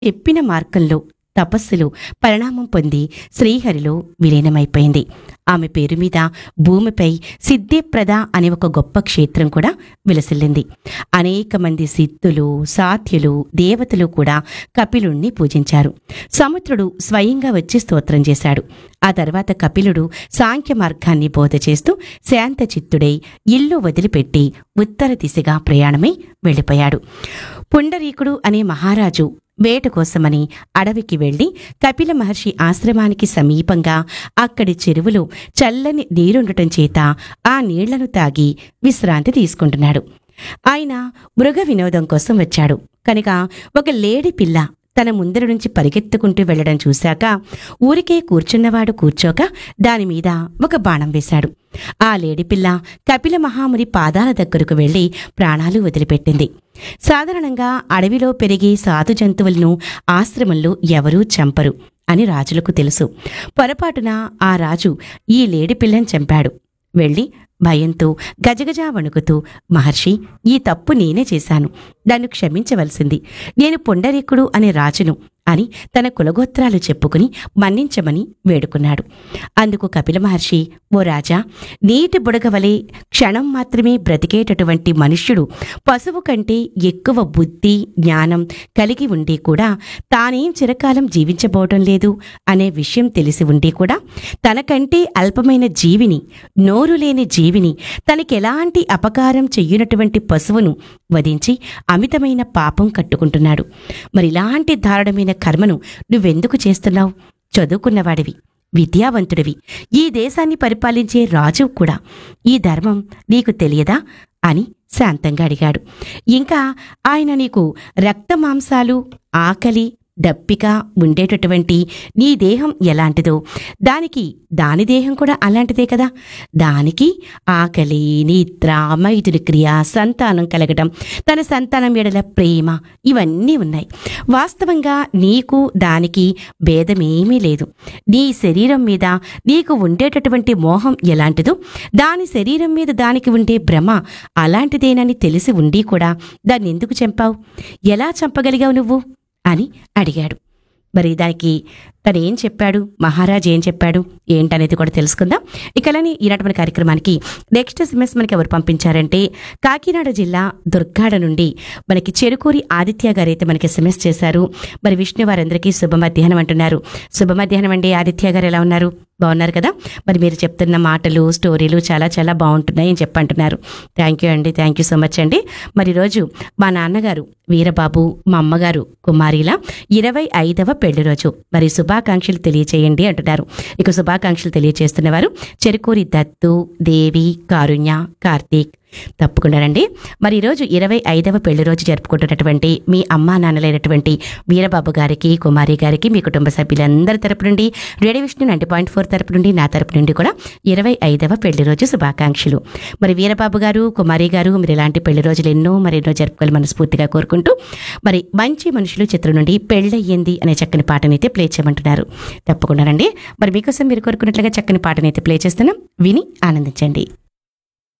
చెప్పిన మార్గంలో తపస్సులు పరిణామం పొంది శ్రీహరిలో విలీనమైపోయింది ఆమె పేరు మీద భూమిపై సిద్ధిప్రద అనే ఒక గొప్ప క్షేత్రం కూడా విలసిల్లింది అనేక మంది సిద్ధులు సాధ్యులు దేవతలు కూడా కపిలుణ్ణి పూజించారు సముద్రుడు స్వయంగా వచ్చి స్తోత్రం చేశాడు ఆ తర్వాత కపిలుడు సాంఖ్య మార్గాన్ని బోధ చేస్తూ శాంత చిత్తుడై ఇల్లు వదిలిపెట్టి ఉత్తర దిశగా ప్రయాణమై వెళ్ళిపోయాడు పుండరీకుడు అనే మహారాజు వేట కోసమని అడవికి వెళ్లి కపిల మహర్షి ఆశ్రమానికి సమీపంగా అక్కడి చెరువులో చల్లని నీరుండటం చేత ఆ నీళ్లను తాగి విశ్రాంతి తీసుకుంటున్నాడు ఆయన మృగ వినోదం కోసం వచ్చాడు కనుక ఒక లేడి పిల్ల తన ముందర నుంచి పరిగెత్తుకుంటూ వెళ్లడం చూశాక ఊరికే కూర్చున్నవాడు కూర్చోక దాని మీద ఒక బాణం వేశాడు ఆ లేడిపిల్ల కపిల మహాముని పాదాల దగ్గరకు వెళ్లి ప్రాణాలు వదిలిపెట్టింది సాధారణంగా అడవిలో పెరిగే సాధు జంతువులను ఆశ్రమంలో ఎవరూ చంపరు అని రాజులకు తెలుసు పొరపాటున ఆ రాజు ఈ లేడిపిల్లని చంపాడు వెళ్ళి భయంతో గజగజా వణుకుతూ మహర్షి ఈ తప్పు నేనే చేశాను నన్ను క్షమించవలసింది నేను పొండరీకుడు అనే రాజును అని తన కులగోత్రాలు చెప్పుకుని మన్నించమని వేడుకున్నాడు అందుకు కపిల మహర్షి ఓ రాజా నీటి బుడగ వలె క్షణం మాత్రమే బ్రతికేటటువంటి మనుష్యుడు పశువు కంటే ఎక్కువ బుద్ధి జ్ఞానం కలిగి ఉండి కూడా తానేం చిరకాలం జీవించబోవడం లేదు అనే విషయం తెలిసి ఉండి కూడా తనకంటే అల్పమైన జీవిని నోరు లేని జీవిని తనకెలాంటి అపకారం చెయ్యనటువంటి పశువును వధించి అమితమైన పాపం కట్టుకుంటున్నాడు మరి ఇలాంటి దారుణమైన కర్మను నువ్వెందుకు చేస్తున్నావు చదువుకున్నవాడివి విద్యావంతుడివి ఈ దేశాన్ని పరిపాలించే రాజు కూడా ఈ ధర్మం నీకు తెలియదా అని శాంతంగా అడిగాడు ఇంకా ఆయన నీకు రక్త మాంసాలు ఆకలి దప్పిక ఉండేటటువంటి నీ దేహం ఎలాంటిదో దానికి దాని దేహం కూడా అలాంటిదే కదా దానికి ఆకలి నిద్ర మైథుని క్రియ సంతానం కలగడం తన సంతానం ఎడల ప్రేమ ఇవన్నీ ఉన్నాయి వాస్తవంగా నీకు దానికి భేదమేమీ లేదు నీ శరీరం మీద నీకు ఉండేటటువంటి మోహం ఎలాంటిదో దాని శరీరం మీద దానికి ఉండే భ్రమ అలాంటిదేనని తెలిసి ఉండి కూడా దాన్ని ఎందుకు చంపావు ఎలా చంపగలిగావు నువ్వు అని అడిగాడు మరి దానికి తను ఏం చెప్పాడు మహారాజ్ ఏం చెప్పాడు ఏంటనేది కూడా తెలుసుకుందాం ఇక అలానే ఈనాటి మన కార్యక్రమానికి నెక్స్ట్ ఎస్ఎంఎస్ మనకి ఎవరు పంపించారంటే కాకినాడ జిల్లా దుర్గాడ నుండి మనకి చెరుకూరి ఆదిత్య గారు అయితే మనకి ఎస్ఎంఎస్ చేశారు మరి విష్ణు వారందరికీ శుభ మధ్యాహ్నం అంటున్నారు శుభ మధ్యాహ్నం అండి ఆదిత్య గారు ఎలా ఉన్నారు బాగున్నారు కదా మరి మీరు చెప్తున్న మాటలు స్టోరీలు చాలా చాలా బాగుంటున్నాయి అని చెప్పంటున్నారు థ్యాంక్ యూ అండి థ్యాంక్ యూ సో మచ్ అండి మరి రోజు మా నాన్నగారు వీరబాబు మా అమ్మగారు కుమారిల ఇరవై ఐదవ పెళ్లి రోజు మరి శుభాకాంక్షలు తెలియచేయండి అంటున్నారు ఇక శుభాకాంక్షలు తెలియచేస్తున్నవారు చెరుకూరి దత్తు దేవి కారుణ్య కార్తీక్ తప్పకుండానండి మరి ఈరోజు ఇరవై ఐదవ పెళ్లి రోజు జరుపుకుంటున్నటువంటి మీ అమ్మా నాన్నలైనటువంటి వీరబాబు గారికి కుమారి గారికి మీ కుటుంబ సభ్యులందరి తరపు నుండి radio Vishnu ninety point four తరపు నుండి నా తరపు నుండి కూడా ఇరవై ఐదవ పెళ్లి రోజు శుభాకాంక్షలు మరి వీరబాబు గారు కుమారి గారు మీరు ఇలాంటి పెళ్లి రోజులు ఎన్నో మరి ఎన్నో జరుపుకోవాలి మనస్ఫూర్తిగా కోరుకుంటూ మరి మంచి మనుషులు చిత్రం నుండి పెళ్ళయ్యింది అనే చక్కని పాటనైతే ప్లే చేయమంటున్నారు తప్పకుండానండి మరి మీకోసం మీరు కోరుకున్నట్లుగా చక్కని పాటనైతే ప్లే చేస్తున్నాం విని ఆనందించండి